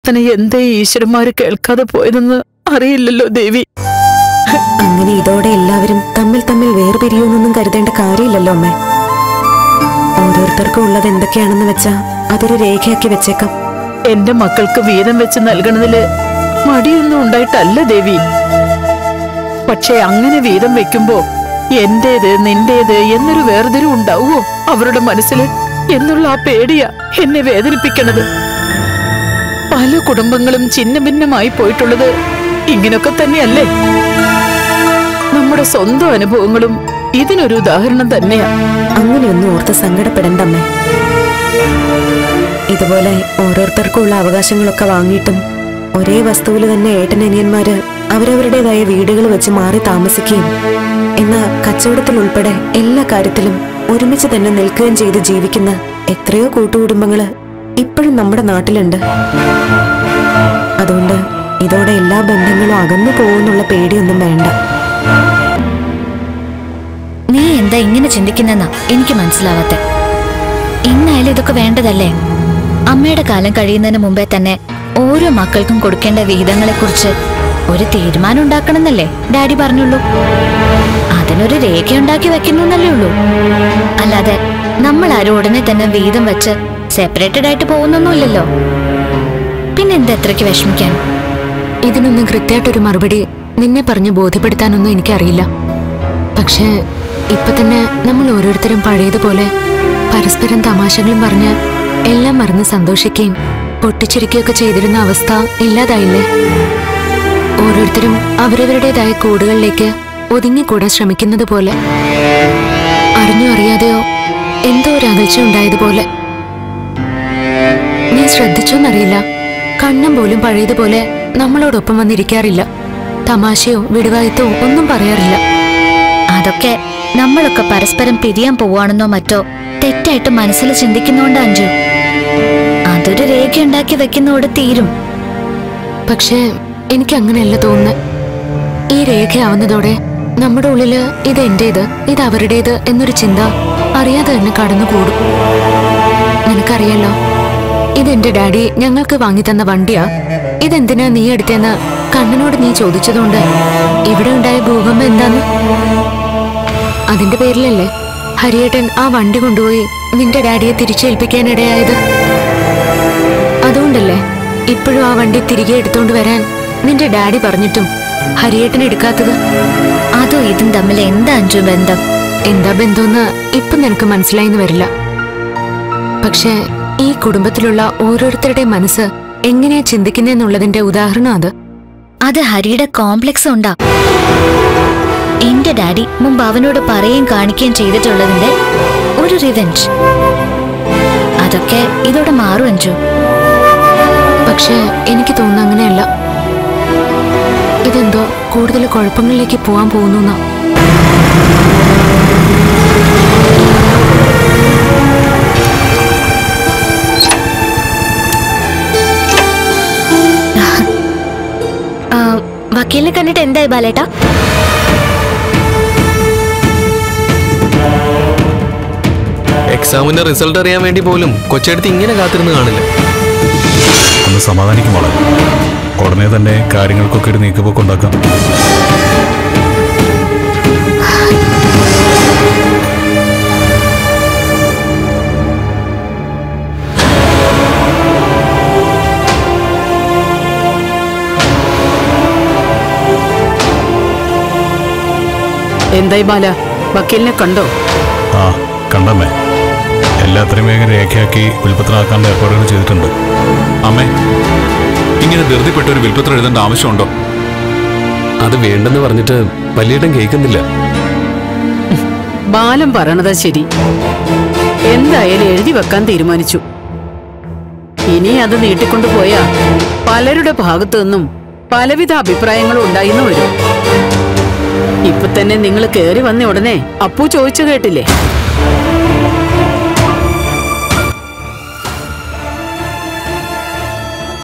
പ്രാർത്ഥന എന്തേ ഈശ്വരന്മാര് കേൾക്കാതെ പോയതെന്ന് അറിയില്ലല്ലോ ദേവി അങ്ങനെ ഇതോടെ എല്ലാവരും തമ്മിൽ തമ്മിൽ വേർപിരിയുമെന്നൊന്നും കരുതേണ്ട കാര്യമില്ലല്ലോ അമ്മേ ഓരോരുത്തർക്കും ഉള്ളത് എന്തൊക്കെയാണെന്ന് വെച്ചാ അതൊരു രേഖയാക്കി വെച്ചേക്കാം എന്റെ മക്കൾക്ക് വീതം വെച്ച് നൽകണതില് മടിയൊന്നും ഉണ്ടായിട്ടല്ല ദേവി പക്ഷെ അങ്ങനെ വീതം വെക്കുമ്പോ എന്റേത് നിന്റേത് എന്നൊരു വേർതിരിവ് ഉണ്ടാവുമോ അവരുടെ മനസ്സിൽ എന്നുള്ള ആ പേടിയാ എന്നെ വേദനിപ്പിക്കണത് പല കുടുംബങ്ങളും ഛിന്ന ഭിന്നമായി പോയിട്ടുള്ളത് ഇങ്ങനൊക്കെ തന്നെയല്ലേ നമ്മുടെ സ്വന്തം അനുഭവങ്ങളും ഇതിനൊരു ഉദാഹരണം തന്നെയാ അങ്ങനെയൊന്നും ഓർത്ത് സങ്കടപ്പെടണ്ട അമ്മേ ഇതുപോലെ ഓരോരുത്തർക്കുള്ള അവകാശങ്ങളൊക്കെ വാങ്ങിയിട്ടും ഒരേ വസ്തുവിൽ തന്നെ ഏട്ടനനിയന്മാര് അവരവരുടേതായ വീടുകൾ വെച്ച് മാറി താമസിക്കുകയും എന്നാൽ കച്ചവടത്തിൽ ഉൾപ്പെടെ എല്ലാ കാര്യത്തിലും ഒരുമിച്ച് തന്നെ നിൽക്കുകയും ചെയ്ത് ജീവിക്കുന്ന എത്രയോ കൂട്ടുകുടുംബങ്ങള് ഇപ്പോഴും നമ്മുടെ നാട്ടിലുണ്ട് അതുകൊണ്ട് ഇതോടെ എല്ലാ ബന്ധങ്ങളും അകന്നു പോകുന്നുള്ള പേടിയൊന്നും വേണ്ട നീ എന്താ ഇങ്ങനെ ചിന്തിക്കുന്നെന്നാ എനിക്ക് മനസ്സിലാവാത്തെ ഇന്നായാലും ഇതൊക്കെ വേണ്ടതല്ലേ അമ്മയുടെ കാലം കഴിയുന്നതിന് മുമ്പേ തന്നെ ഓരോ മക്കൾക്കും കൊടുക്കേണ്ട വിഹിതങ്ങളെ കുറിച്ച് ഒരു തീരുമാനം ഉണ്ടാക്കണമെന്നല്ലേ ഡാഡി പറഞ്ഞുള്ളൂ അതിനൊരു രേഖ ഉണ്ടാക്കി വെക്കുന്നു എന്നല്ലേ ഉള്ളൂ അല്ലാതെ നമ്മൾ ആരും ഉടനെ തന്നെ വീതം വെച്ച് സെപ്പറേറ്റഡ് ആയിട്ട് പോകുന്നൊന്നുമില്ലല്ലോ പിന്നെന്താ എത്രയ്ക്ക് വിഷമിക്കാൻ ഇതിനൊന്നും കൃത്യമായിട്ടൊരു മറുപടി നിന്നെ പറഞ്ഞ് ബോധ്യപ്പെടുത്താനൊന്നും എനിക്കറിയില്ല പക്ഷേ ഇപ്പൊ തന്നെ നമ്മൾ ഓരോരുത്തരും പഴയതുപോലെ പരസ്പരം തമാശകളും പറഞ്ഞ് എല്ലാം മറന്ന് സന്തോഷിക്കുകയും പൊട്ടിച്ചിരിക്കുകയൊക്കെ ചെയ്തിരുന്ന അവസ്ഥ ഇല്ലാതായില്ലേ ഓരോരുത്തരും അവരവരുടേതായ കൂടുകളിലേക്ക് ഒതുങ്ങിക്കൂടാൻ ശ്രമിക്കുന്നത് പോലെ അറിഞ്ഞോ അറിയാതെയോ എന്തോ ഒരു അകൽച്ച ഉണ്ടായതുപോലെ നീ ശ്രദ്ധിച്ചോന്നറിയില്ല കണ്ണം പോലും പഴയതുപോലെ നമ്മളോടൊപ്പം വന്നിരിക്കാറില്ല തമാശയോ വിടുവായത്തോ ഒന്നും പറയാറില്ല അതൊക്കെ നമ്മളൊക്കെ പരസ്പരം പിരിയാൻ പോവാണെന്നോ മറ്റോ തെറ്റായിട്ട് മനസ്സിൽ ചിന്തിക്കുന്നോണ്ട് അഞ്ചു അതൊരു രേഖ ഉണ്ടാക്കി വെക്കുന്നോട് തീരും പക്ഷേ എനിക്ക് അങ്ങനെയല്ല തോന്നുന്നത് ഈ രേഖയാവുന്നതോടെ നമ്മുടെ ഉള്ളില് ഇത് എന്റേത് ഇത് അവരുടേത് എന്നൊരു ചിന്ത അറിയാതെ തന്നെ കടന്നുകൂടും നിനക്കറിയാലോ ഇതെന്റെ ഡാഡി ഞങ്ങൾക്ക് വാങ്ങിത്തന്ന വണ്ടിയാ ഇതെന്തിനാ നീ എടുത്തേന്ന് കണ്ണനോട് നീ ചോദിച്ചതുകൊണ്ട് ഇവിടെ ഉണ്ടായ ഭൂകമ്പം എന്താന്ന് അതിന്റെ പേരിലല്ലേ ഹരിയേട്ടൻ ആ വണ്ടി കൊണ്ടുപോയി നിന്റെ ഡാഡിയെ തിരിച്ചേൽപ്പിക്കാനിടയായത് അതുകൊണ്ടല്ലേ ഇപ്പോഴും ആ വണ്ടി തിരികെ എടുത്തോണ്ട് വരാൻ നിന്റെ ഡാഡി പറഞ്ഞിട്ടും ഹരിയേട്ടൻ എടുക്കാത്തത് അതോ ഇതും തമ്മിൽ എന്താ അഞ്ചു ബന്ധം എന്താ ബന്ധമെന്ന് ഇപ്പൊ നിനക്ക് മനസ്സിലായിന്ന് വരില്ല പക്ഷേ ഈ കുടുംബത്തിലുള്ള ഓരോരുത്തരുടെ മനസ്സ് എങ്ങനെയാ ചിന്തിക്കുന്നെന്നുള്ളതിന്റെ ഉദാഹരണം അത് അത് ഹരിയുടെ കോംപ്ലക്സ് ഉണ്ടാ എന്റെ ഡാഡി മുമ്പ് അവനോട് പറയുകയും കാണിക്കുകയും ചെയ്തിട്ടുള്ളതിന്റെ ഒരു റിവെഞ്ച് അതൊക്കെ ഇതോടെ മാറും അഞ്ചു പക്ഷേ എനിക്ക് തോന്നുന്നു അങ്ങനെയല്ല ഇതെന്തോ കൂടുതൽ കുഴപ്പങ്ങളിലേക്ക് പോവാൻ പോകുന്നു ആ, വക്കീലിനെ കണ്ടിട്ട് എന്തായി ബാലേട്ടാ എക്സാമിന്റെ റിസൾട്ട് അറിയാൻ വേണ്ടി പോലും കൊച്ചെടുത്ത് ഇങ്ങനെ കാത്തിരുന്ന് കാണില്ല ഒന്ന് സമാധാനിക്കും മോളെ ഉടനെ തന്നെ കാര്യങ്ങൾക്കൊക്കെ ഒരു നീക്കുപോക്ക് ഉണ്ടാക്കാം എന്തായി ബാല വക്കീലിനെ കണ്ടോ ആ കണ്ടമ്മേ എല്ലാത്രയും വേഗം രേഖയാക്കി വിൽപ്പത്രമാക്കാനുള്ള ഏർപ്പാടുകൾ ചെയ്തിട്ടുണ്ട് അമ്മേ ഇങ്ങനെ ധൃതിപ്പെട്ട ഒരു വിൽപ്പത്രം എഴുതേണ്ട ആവശ്യമുണ്ടോ അത് വേണ്ടെന്ന് പറഞ്ഞിട്ട് വലിയേട്ടൻ കേൾക്കുന്നില്ല ബാലൻ പറയണതാ ശരി എന്തായാലും എഴുതി വെക്കാൻ തീരുമാനിച്ചു ഇനി അത് നീട്ടിക്കൊണ്ടുപോയാ പലരുടെ ഭാഗത്തു നിന്നും പലവിധ അഭിപ്രായങ്ങളും ഉണ്ടായിന്ന് വരും ഇപ്പൊ തന്നെ നിങ്ങൾ കേറി വന്ന ഉടനെ അപ്പു ചോദിച്ചു കേട്ടില്ലേ